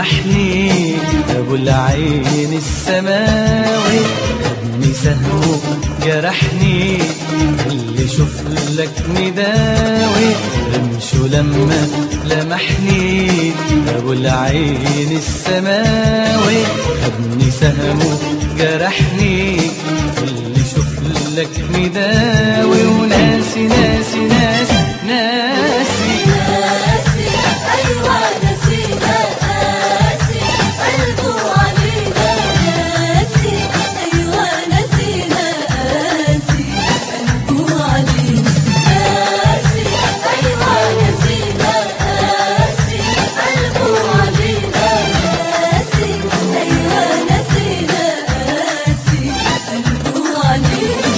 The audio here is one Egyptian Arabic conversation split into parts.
لمحني ابو العين السماوي خدني سهمه جرحني اللي شوف لك نداوي رمشه لما لمحني ابو العين السماوي خدني سهمه جرحني اللي شوف لك نداوي وناسي ناسي ناسي ناسي ناسي أيوة نسينا ناسي قلبه علينا ناسي أيوة نسينا ناسي قلبه علينا ناسي أيوة نسينا ناسي قلبه علينا ناسي أيوة نسينا ناسي قلبه علينا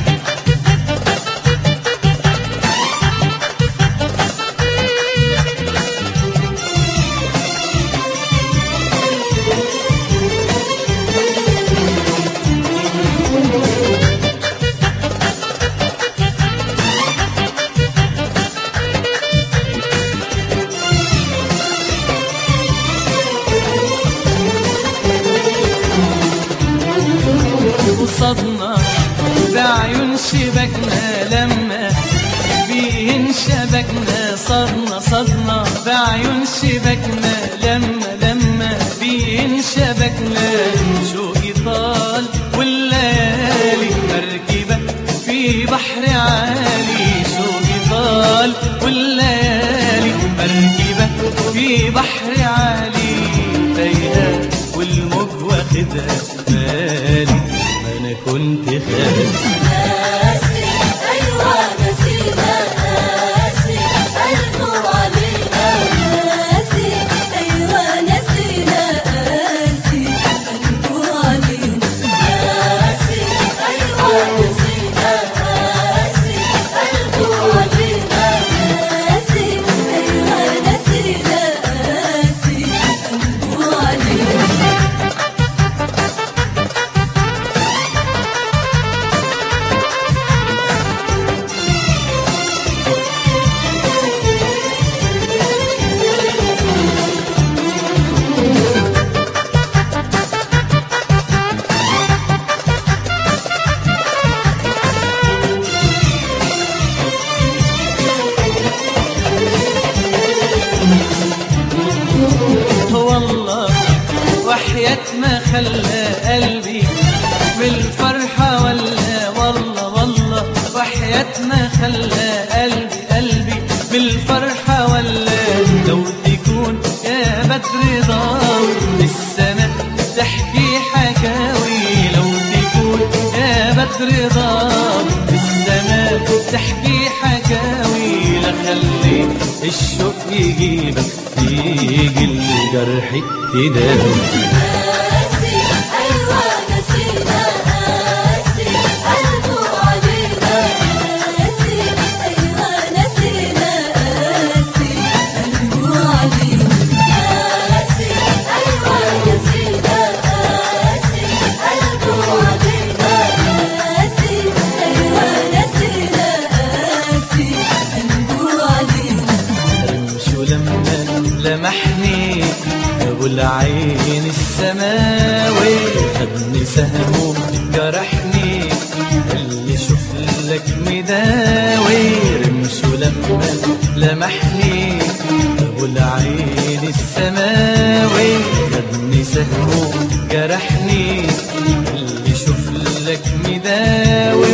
وصدنا بعيون شبكنا لما بيهن شبكنا صدنا صدنا بعيون شبكنا لما لما بيهن شبكنا شوقي طال والليالي مركبة في بحر عالي شوقي طال والليالي مركبة في بحر عالي تايهة والموج واخدها بالي ما انا كنت خالي ناسي أيوة نسينا ناسي قلبه علينا ناسي أيوة نسينا ناسي قلبه علينا ناسي أيوة نسينا ناسي قلبه علينا ناسي أيوة نسينا ناسي قلبه علينا والله وحياة ما خلى قلبي بالفرحة ولا والله والله وحياة ما خلى قلبي قلبي بالفرحة ولا لو تكون يا بدر ضاوي السنة تحكي حكاوي لو تكون يا بدر ضاوي السنة تحكي حكاوي لخلي الشوق يجيبك تيجي الجرح تداوي ناسي أيوة نسينا ناسي قلبه علينا ناسي أيوة نسينا ناسي قلبه علينا ناسي أيوة نسينا ناسي قلبه علينا ناسي أيوة نسينا ناسي قلبه علينا رمشه لما لمحني ابو العين السماوي خدني سهمه جرحني اللي شوف لك مداوي رمشه لما لمحني ابو العين السماوي خدني سهمه جرحني اللي شوف لك مداوي